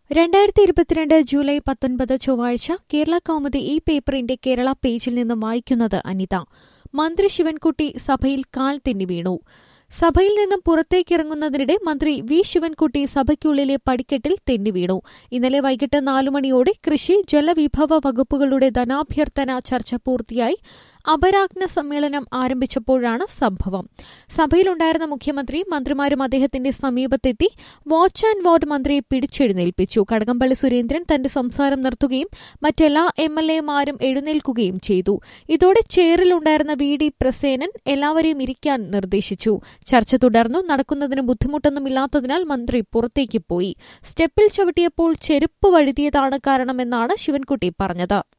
രണ്ടായിരത്തി ഇരുപത്തിരണ്ട് ജൂലൈ പത്തൊൻപത് ചൊവ്വാഴ്ച കേരള കൗമുദി ഈ പേപ്പറിന്റെ കേരള പേജിൽ നിന്ന് വായിക്കുന്നത് അനിത മന്ത്രി ശിവൻകുട്ടി സഭയിൽ കാൽ തെന്നി വീണു സഭയിൽ നിന്നും പുറത്തേക്കിറങ്ങുന്നതിനിടെ മന്ത്രി വി ശിവൻകുട്ടി സഭയ്ക്കുള്ളിലെ പടിക്കെട്ടിൽ തെന്നി വീണു ഇന്നലെ വൈകിട്ട് നാലു മണിയോടെ കൃഷി ജലവിഭവ വകുപ്പുകളുടെ ധനാഭ്യർത്ഥന ചർച്ച പൂർത്തിയായി അപരാഗ്ന സമ്മേളനം ആരംഭിച്ചപ്പോഴാണ് സംഭവം സഭയിലുണ്ടായിരുന്ന മുഖ്യമന്ത്രി മന്ത്രിമാരും അദ്ദേഹത്തിന്റെ സമീപത്തെത്തി വാച്ച് ആൻഡ് വാർഡ് മന്ത്രിയെ പിടിച്ചെഴുന്നേൽപ്പിച്ചു കടകംപള്ളി സുരേന്ദ്രൻ തന്റെ സംസാരം നിർത്തുകയും മറ്റെല്ലാ എം എൽ എമാരും എഴുന്നേൽക്കുകയും ചെയ്തു ഇതോടെ ചെയറിലുണ്ടായിരുന്ന വി ഡി പ്രസേനൻ എല്ലാവരെയും ഇരിക്കാൻ നിർദ്ദേശിച്ചു ചർച്ച തുടർന്നു നടക്കുന്നതിന് ബുദ്ധിമുട്ടൊന്നുമില്ലാത്തതിനാൽ മന്ത്രി പുറത്തേക്ക് പോയി സ്റ്റെപ്പിൽ ചവിട്ടിയപ്പോൾ ചെരുപ്പ് വഴുതിയതാണ് കാരണമെന്നാണ് ശിവൻകുട്ടി പറഞ്ഞത്